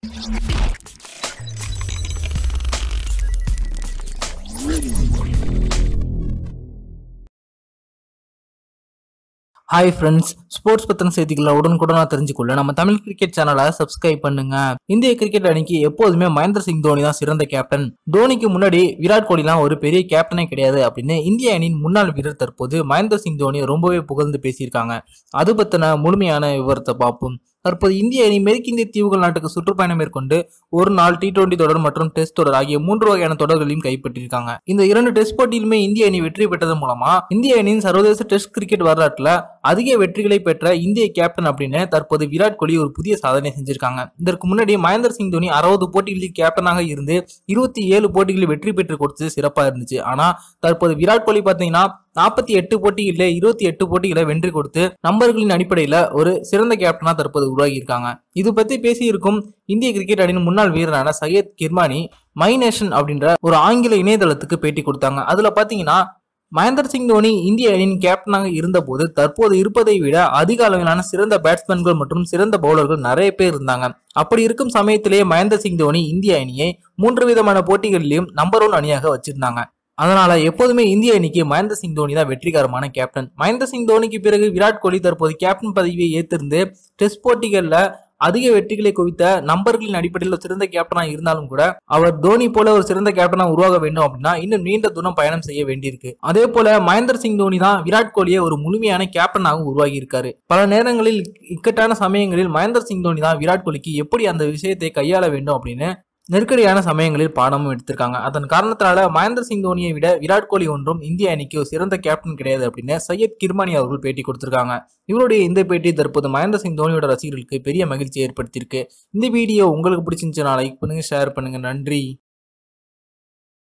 hi friends sports பத்தின செய்திகளை உடனுக்குடனா தெரிஞ்சுக்கொள்ள நம்ம தமிழ் கிரிக்கெட் சேனலை சப்ஸ்கிரைப் பண்ணுங்க இந்திய கிரிக்கெட் அணிக்கு எப்போதுமே மகேந்திர சிங் தோனி தான் சிறந்த கேப்டன் தோனிக்கு முன்னாடி விராட் கோலிலாம் ஒரு பெரிய கேப்டனே கிடையாது அப்படின்னு இந்திய அணியின் முன்னாள் வீரர் தற்போது மகேந்திர சிங் தோனி ரொம்பவே புகழ்ந்து பேசியிருக்காங்க அது பத்தின முழுமையான விவரத்தை பார்ப்போம் தற்போது இந்திய அணி மேற்கிந்திய தீவுகள் நாட்டுக்கு சுற்றுப்பயணம் மேற்கொண்டு ஒரு நாள் டி டுவெண்டி தொடர் மற்றும் டெஸ்ட் தொடர் ஆகிய மூன்று வகையான தொடர்களையும் கைப்பற்றியிருக்காங்க இந்த இரண்டு டெஸ்ட் போட்டியிலுமே இந்திய அணி வெற்றி பெற்றதன் மூலமா இந்திய அணியின் சர்வதேச டெஸ்ட் கிரிக்கெட் வரலாற்றுல அதிக வெற்றிகளை பெற்ற இந்திய கேப்டன் அப்படின்னு தற்போது விராட் கோலி ஒரு புதிய சாதனை செஞ்சிருக்காங்க இதற்கு முன்னாடி மகேந்திர சிங் தோனி அறுபது போட்டிகளில் கேப்டனாக இருந்து இருபத்தி ஏழு போட்டிகளில் வெற்றி பெற்று கொடுத்தது சிறப்பா இருந்துச்சு ஆனா தற்போது விராட் கோலி பாத்தீங்கன்னா நாற்பத்தி எட்டு போட்டிகளில் இருபத்தி எட்டு போட்டிகளை வெற்றி கொடுத்து நம்பர்களின் அடிப்படையில ஒரு சிறந்த கேப்டனா தற்போது உருவாகி இருக்காங்க இது பத்தி பேசியிருக்கும் இந்திய கிரிக்கெட் அணியின் முன்னாள் வீரரான சையத் கிர்மானி மை நேஷன் அப்படின்ற ஒரு ஆங்கில இணையதளத்துக்கு பேட்டி கொடுத்தாங்க அதுல பாத்தீங்கன்னா மகேந்திர சிங் தோனி இந்திய அணியின் கேப்டனாக இருந்தபோது தற்போது இருப்பதை விட அதிக அளவிலான சிறந்த பேட்ஸ்மேன்கள் மற்றும் சிறந்த பவுலர்கள் நிறைய பேர் இருந்தாங்க அப்படி இருக்கும் சமயத்திலேயே மகேந்திர சிங் தோனி இந்திய அணியை மூன்று விதமான போட்டிகளிலும் நம்பர் ஒன் அணியாக வச்சிருந்தாங்க அதனால எப்போதுமே இந்திய அணிக்கு மகேந்திர சிங் தோனி தான் வெற்றிகரமான கேப்டன் மகேந்திர சிங் தோனிக்கு பிறகு விராட் கோலி தற்போது கேப்டன் பதவியை ஏற்றிருந்து டெஸ்ட் போட்டிகள்ல அதிக வெற்றிகளை குவித்த நம்பர்களின் அடிப்படையில் சிறந்த கேப்டனா இருந்தாலும் கூட அவர் தோனி போல ஒரு சிறந்த கேப்டனா உருவாக வேண்டும் அப்படின்னா இன்னும் நீண்ட தூரம் பயணம் செய்ய வேண்டியிருக்கு அதே போல மகேந்திர சிங் தோனி தான் விராட் கோலியை ஒரு முழுமையான கேப்டனாகவும் உருவாகி இருக்காரு பல நேரங்களில் இக்கட்டான சமயங்களில் மகேந்திர சிங் தோனி தான் விராட் கோலிக்கு எப்படி அந்த விஷயத்தை கையாள வேண்டும் அப்படின்னு நெருக்கடியான சமயங்களில் பாடமும் எடுத்திருக்காங்க அதன் காரணத்தினால மகேந்திர சிங் தோனியை விட விராட் கோலி ஒன்றும் இந்திய அணிக்கு ஒரு சிறந்த கேப்டன் கிடையாது அப்படின்னு சையத் கிர்மானி அவர்கள் பேட்டி கொடுத்திருக்காங்க இவருடைய இந்த பேட்டி தற்போது மகேந்திர சிங் தோனியோட ரசிகர்களுக்கு பெரிய மகிழ்ச்சியை ஏற்படுத்தியிருக்கு இந்த வீடியோ உங்களுக்கு பிடிச்சிருந்துச்சுன்னா லைக் பண்ணுங்க ஷேர் பண்ணுங்க நன்றி